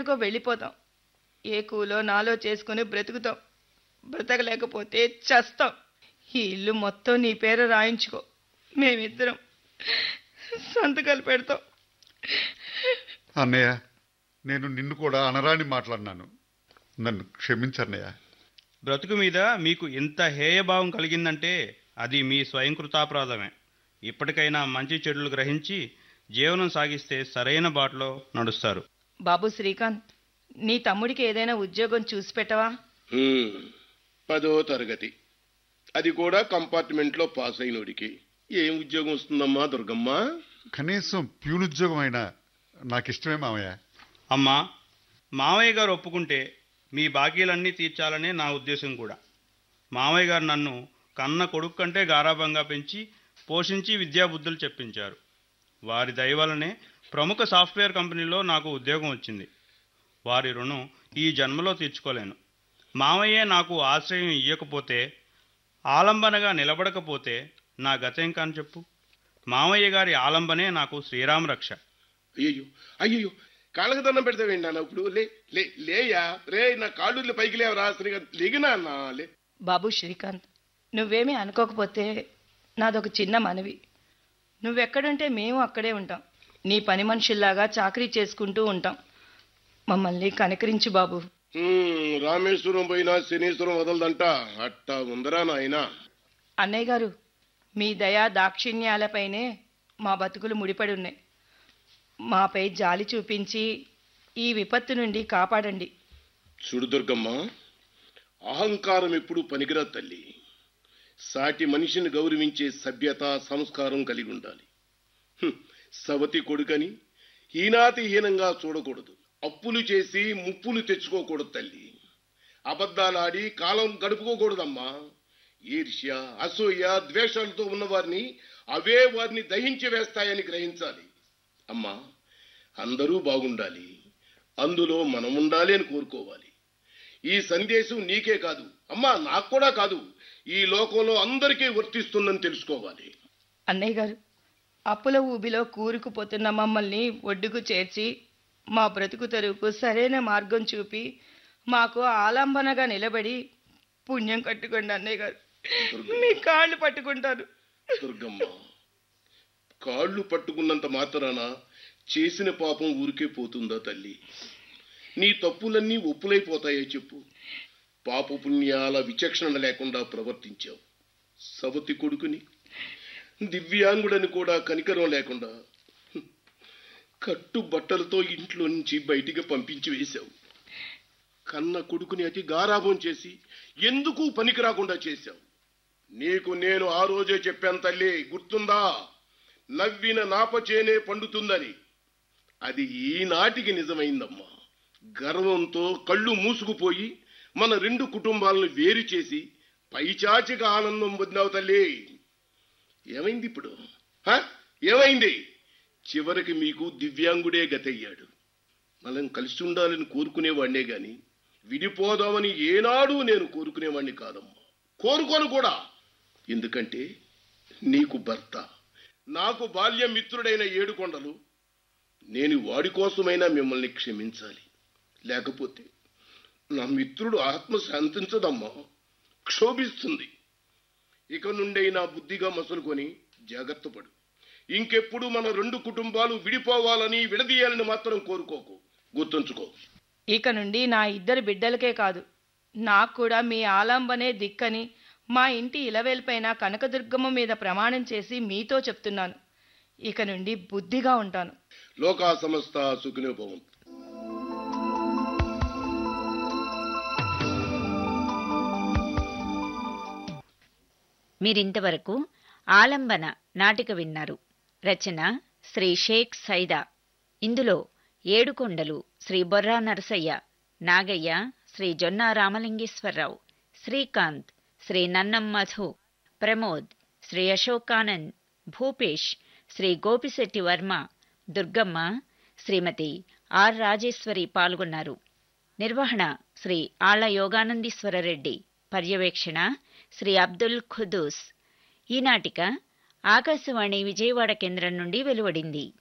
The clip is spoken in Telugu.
ఎక్కడికో వెళ్ళిపోతాం ఏ కూలో నాలో చేసుకుని బ్రతుకుతాం బ్రతకలేకపోతే చస్తాం ఈ ఇల్లు మొత్తం నీ పేరు రాయించుకో మేమిద్దరం సంతకాలు పెడతాం అన్నయ్య నేను నిన్ను కూడా అనరాని మాట్లాడినాను నన్ను క్షమించన్నయ్య బ్రతుకు మీద మీకు ఇంత హేయభావం కలిగిందంటే అది మీ స్వయంకృతాపరాధమే ఇప్పటికైనా మంచి చెడులు గ్రహించి జీవనం సాగిస్తే సరైన బాటలో నడుస్తారు బాబు శ్రీకాంత్ నీ తమ్ముడికి ఏదైనా ఉద్యోగం చూసి పెట్టవా హ్మ్. పదో తరగతి అది కూడా కంపార్ట్మెంట్లో పాస్ అయినోడికి ఏం ఉద్యోగం వస్తుందమ్మా దుర్గమ్మ కనీసం ప్యూనుద్యోగం అయినా నాకు ఇష్టమే మామయ్య అమ్మా మావయ్య గారు ఒప్పుకుంటే మీ బాకీలన్నీ తీర్చాలనే నా ఉద్దేశం కూడా మావయ్య గారు నన్ను కన్న కొడుకు కంటే గారాభంగా పెంచి పోషించి విద్యాబుద్ధులు చెప్పించారు వారి దయ వల్లనే ప్రముఖ సాఫ్ట్వేర్ కంపెనీలో నాకు ఉద్యోగం వచ్చింది వారి రుణం ఈ జన్మలో తీర్చుకోలేను మావయ్యే నాకు ఆశ్రయం ఇయ్యకపోతే ఆలంబనగా నిలబడకపోతే నా గతేం కాని చెప్పు మావయ్య గారి ఆలంబనే నాకు శ్రీరామ రక్ష అయ్యో అయ్యో కాళ్ళకి దండం పెడతావేంటి నాన్న ఇప్పుడు లే లే లేయా రే నా కాళ్ళు పైకి లేవరా శ్రీకాంత్ లేగినా అన్న లే బాబు శ్రీకాంత్ నువ్వేమీ అనుకోకపోతే నాదొక చిన్న మనవి నువ్వెక్కడుంటే మేము అక్కడే ఉంటాం నీ పని మనుషుల్లాగా చాకరీ చేసుకుంటూ ఉంటాం మమ్మల్ని కనికరించు బాబు హ్మ్, రామేశ్వరం పోయినా శనీశ్వరం వదలదంట అట్టా ఉందరా నాయనా అన్నయ్య గారు మీ దయా దాక్షిణ్యాలపైనే మా బతుకులు ముడిపడి ఉన్నాయి మాపై జాలి చూపించి ఈ విపత్తు నుండి కాపాడండి చూడు దుర్గమ్మ అహంకారం ఎప్పుడు పనికిరా తల్లి సాటి మనిషిని గౌరవించే సభ్యత సంస్కారం కలిగి ఉండాలి హ్మ్, సవతి కొడుకని హీనాతి హీనంగా చూడకూడదు అప్పులు చేసి ముప్పులు తెచ్చుకోకూడదు తల్లి అబద్ధాలాడి కాలం గడుపుకోకూడదమ్మా ఈర్ష్య అసూయ ద్వేషాలతో ఉన్నవారిని అవే వారిని దహించి వేస్తాయని గ్రహించాలి అమ్మా అందరూ బాగుండాలి అందులో మనం ఉండాలి అని కోరుకోవాలి ఈ సందేశం నీకే కాదు అమ్మా నాకు కూడా కాదు ఈ లోకంలో అందరికీ వర్తిస్తుందని తెలుసుకోవాలి అన్నయ్య గారు అప్పుల ఊబిలో కూరుకుపోతున్న మమ్మల్ని ఒడ్డుకు చేర్చి మా బ్రతుకు తెరువుకు సరైన మార్గం చూపి మాకు ఆలంబనగా నిలబడి పుణ్యం కట్టుకోండి అన్నయ్య గారు మీ కాళ్ళు పట్టుకుంటాను దుర్గమ్మ కాళ్ళు పట్టుకున్నంత మాత్రాన చేసిన పాపం ఊరికే పోతుందా తల్లి నీ తప్పులన్నీ ఒప్పులైపోతాయో చెప్పు పాప పుణ్యాల విచక్షణ లేకుండా ప్రవర్తించావు సవతి కొడుకుని దివ్యాంగుడని కూడా కనికరం లేకుండా హ్మ్, కట్టు బట్టలతో ఇంట్లో నుంచి బయటికి పంపించి వేశావు కన్న కొడుకుని అతి గారాభం చేసి ఎందుకు పనికి రాకుండా చేశావు నీకు నేను ఆ రోజే చెప్పాను తల్లి గుర్తుందా నవ్విన నాపచేనే పండుతుందని అది ఈనాటికి నిజమైందమ్మా గర్వంతో కళ్ళు మూసుకుపోయి మన రెండు కుటుంబాలను వేరు చేసి పైచాచిక ఆనందం పొందావు తల్లి ఏమైంది ఇప్పుడు హ? ఏమైంది చివరికి మీకు దివ్యాంగుడే గతయ్యాడు మనం కలిసి ఉండాలని కోరుకునేవాడినే గాని విడిపోదామని ఏనాడు నేను కోరుకునేవాడిని కాదమ్మా కోరుకోను కూడా ఎందుకంటే నీకు భర్త నాకు బాల్య మిత్రుడైన ఏడుకొండలు నేను వాడి కోసమైనా మిమ్మల్ని క్షమించాలి లేకపోతే నా మిత్రుడు ఆత్మ శాంతించదమ్మా క్షోభిస్తుంది ఇక నుండైనా బుద్ధిగా మసులుకొని జాగ్రత్త పడు ఇంకెప్పుడు మన రెండు కుటుంబాలు విడిపోవాలని విడదీయాలని మాత్రం కోరుకోకు గుర్తుంచుకో ఇక నుండి నా ఇద్దరు బిడ్డలకే కాదు నాకు కూడా మీ ఆలంబనే దిక్కని మా ఇంటి ఇలవేల్పైన కనకదుర్గమ్మ మీద ప్రమాణం చేసి మీతో చెప్తున్నాను ఇక నుండి బుద్ధిగా ఉంటాను లోకా సమస్త సుఖినో భవంతు మీరింతవరకు ఆలంబన నాటిక విన్నారు రచన శ్రీ షేక్ సైదా ఇందులో ఏడుకొండలు శ్రీ బొర్రా నరసయ్య నాగయ్య శ్రీ జొన్న రామలింగేశ్వరరావు శ్రీకాంత్ శ్రీ నన్నం మధు ప్రమోద్ శ్రీ అశోకానంద్ భూపేష్ శ్రీ గోపిశెట్టి వర్మ దుర్గమ్మ శ్రీమతి ఆర్ రాజేశ్వరి పాల్గొన్నారు నిర్వహణ శ్రీ ఆళ్ల యోగానందీశ్వర రెడ్డి పర్యవేక్షణ శ్రీ అబ్దుల్ ఖుదూస్ ఈ నాటిక ఆకాశవాణి విజయవాడ కేంద్రం నుండి వెలువడింది